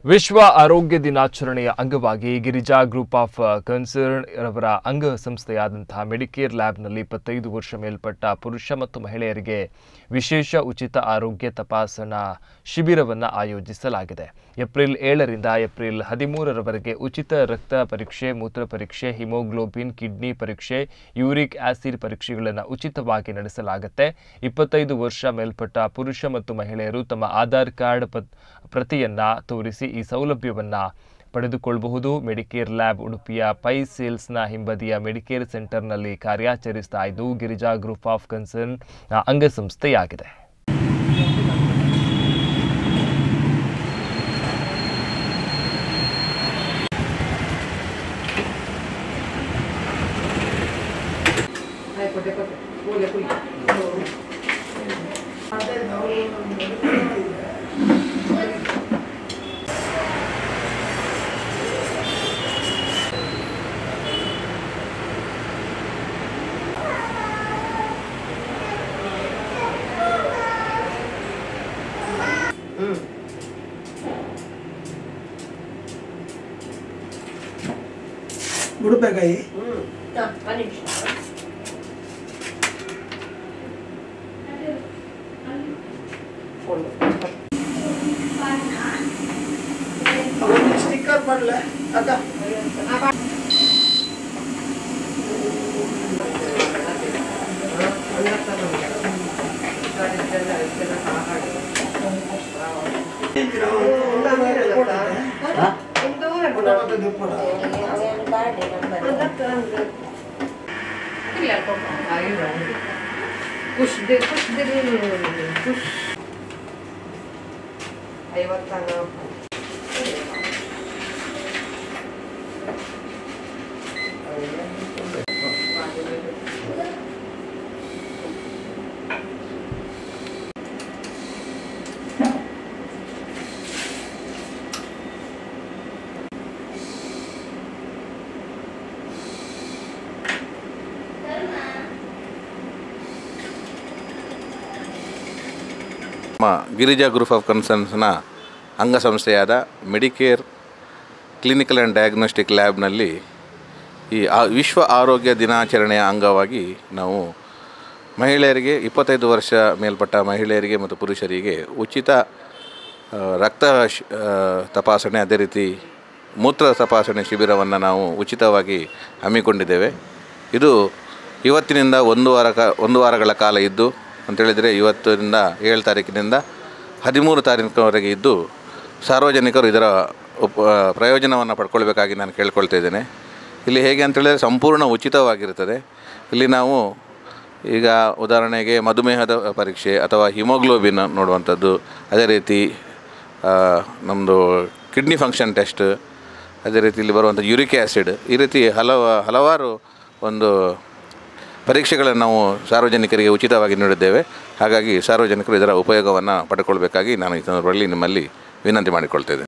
ವಿಶ್ವ ಆರೋಗ್ಯ ದಿನಾಚರಣೆಯ ಅಂಗವಾಗಿ ಗಿರಿಜಾ ಗ್ರೂಪ್ ಆಫ್ ಕನ್ಸರ್ನ್ ರವರ ಅಂಗಸಂಸ್ಥೆಯಾದಂತಹ ಮೆಡಿಕೇರ್ ಲ್ಯಾಬ್ನಲ್ಲಿ ಇಪ್ಪತ್ತೈದು ವರ್ಷ ಮೇಲ್ಪಟ್ಟ ಪುರುಷ ಮತ್ತು ಮಹಿಳೆಯರಿಗೆ ವಿಶೇಷ ಉಚಿತ ಆರೋಗ್ಯ ತಪಾಸಣಾ ಶಿಬಿರವನ್ನು ಆಯೋಜಿಸಲಾಗಿದೆ ಏಪ್ರಿಲ್ ಏಳರಿಂದ ಏಪ್ರಿಲ್ ಹದಿಮೂರರವರೆಗೆ ಉಚಿತ ರಕ್ತ ಪರೀಕ್ಷೆ ಮೂತ್ರ ಪರೀಕ್ಷೆ ಹಿಮೋಗ್ಲೋಬಿನ್ ಕಿಡ್ನಿ ಪರೀಕ್ಷೆ ಯೂರಿಕ್ ಆಸಿಡ್ ಪರೀಕ್ಷೆಗಳನ್ನು ಉಚಿತವಾಗಿ ನಡೆಸಲಾಗುತ್ತೆ ಇಪ್ಪತ್ತೈದು ವರ್ಷ ಮೇಲ್ಪಟ್ಟ ಪುರುಷ ಮತ್ತು ಮಹಿಳೆಯರು ತಮ್ಮ ಆಧಾರ್ ಕಾರ್ಡ್ ಪತ್- ಪ್ರತಿಯನ್ನ ತೋರಿಸಿ ಈ ಸೌಲಭ್ಯವನ್ನ ಪಡೆದುಕೊಳ್ಳಬಹುದು ಮೆಡಿಕೇರ್ ಲ್ಯಾಬ್ ಉಡುಪಿಯ ಪೈ ಸೇಲ್ಸ್ನ ಹಿಂಬದಿಯ ಮೆಡಿಕೇರ್ ಸೆಂಟರ್ನಲ್ಲಿ ಕಾರ್ಯಾಚರಿಸ್ತಾ ಇದ್ದು ಗಿರಿಜಾ ಗ್ರೂಪ್ ಆಫ್ ಕನ್ಸರ್ನ್ ಅಂಗಸಂಸ್ಥೆಯಾಗಿದೆ ಬಿಡ್ಬೇಕಾಯಿ ಒಂದು ಸ್ಟಿಕ್ಕರ್ ಮಾಡಲ ಅಕ್ಕ ಕುಶ್ ಕುಶ್ ಕುಶ್ ಐವತ್ತಾಗ ನಮ್ಮ ಗಿರಿಜಾ ಗ್ರೂಪ್ ಆಫ್ ಕನ್ಸರ್ನ್ಸ್ನ ಅಂಗಸಂಸ್ಥೆಯಾದ ಮೆಡಿಕೇರ್ ಕ್ಲಿನಿಕಲ್ ಆ್ಯಂಡ್ ಡಯಾಗ್ನೋಸ್ಟಿಕ್ ಲ್ಯಾಬ್ನಲ್ಲಿ ಈ ಆ- ವಿಶ್ವ ಆರೋಗ್ಯ ದಿನಾಚರಣೆಯ ಅಂಗವಾಗಿ ನಾವು ಮಹಿಳೆಯರಿಗೆ ಇಪ್ಪತ್ತೈದು ವರ್ಷ ಮೇಲ್ಪಟ್ಟ ಮಹಿಳೆಯರಿಗೆ ಮತ್ತು ಪುರುಷರಿಗೆ ಉಚಿತ ಆ, ರಕ್ತ ಶ್- ಆ, ತಪಾಸಣೆ ಅದೇ ರೀತಿ ಮೂತ್ರ ತಪಾಸಣೆ ಶಿಬಿರವನ್ನು ನಾವು ಉಚಿತವಾಗಿ ಹಮ್ಮಿಕೊಂಡಿದ್ದೇವೆ ಇದು ಇವತ್ತಿನಿಂದ ಒಂದು ವಾರ ಕಾ ಒಂದು ವಾರಗಳ ಕಾಲ ಇದ್ದು ಅಂತೇಳಿದರೆ ಇವತ್ತಿನಿಂದ ಏಳು ತಾರೀಕಿನಿಂದ ಹದಿಮೂರು ತಾರೀಕಿನವರೆಗೆ ಇದ್ದು ಸಾರ್ವಜನಿಕರು ಇದರ ಉಪ ಪ್ರಯೋಜನವನ್ನು ಪಡ್ಕೊಳ್ಬೇಕಾಗಿ ನಾನು ಕೇಳ್ಕೊಳ್ತಾ ಇದ್ದೇನೆ ಇಲ್ಲಿ ಹೇಗೆ ಅಂತೇಳಿದರೆ ಸಂಪೂರ್ಣ ಉಚಿತವಾಗಿರುತ್ತದೆ ಇಲ್ಲಿ ನಾವು ಈಗ ಉದಾಹರಣೆಗೆ ಮಧುಮೇಹದ ಪರೀಕ್ಷೆ ಅಥವಾ ಹಿಮೋಗ್ಲೋಬಿನ್ ನೋಡುವಂಥದ್ದು ಅದೇ ರೀತಿ ನಮ್ಮದು ಕಿಡ್ನಿ ಫಂಕ್ಷನ್ ಟೆಸ್ಟ್ ಅದೇ ರೀತಿ ಇಲ್ಲಿ ಬರುವಂಥ ಯೂರಿಕ್ ಆ್ಯಸಿಡ್ ಈ ರೀತಿ ಹಲವ ಹಲವಾರು ಒಂದು ಪರೀಕ್ಷೆಗಳನ್ನು ನಾವು ಸಾರ್ವಜನಿಕರಿಗೆ ಉಚಿತವಾಗಿ ನೀಡಿದ್ದೇವೆ ಹಾಗಾಗಿ ಸಾರ್ವಜನಿಕರು ಇದರ ಉಪಯೋಗವನ್ನು ಪಡ್ಕೊಳ್ಬೇಕಾಗಿ ನಾನು ಈ ಸಂದರ್ಭದಲ್ಲಿ ನಿಮ್ಮಲ್ಲಿ ವಿನಂತಿ ಮಾಡಿಕೊಳ್ತೇನೆ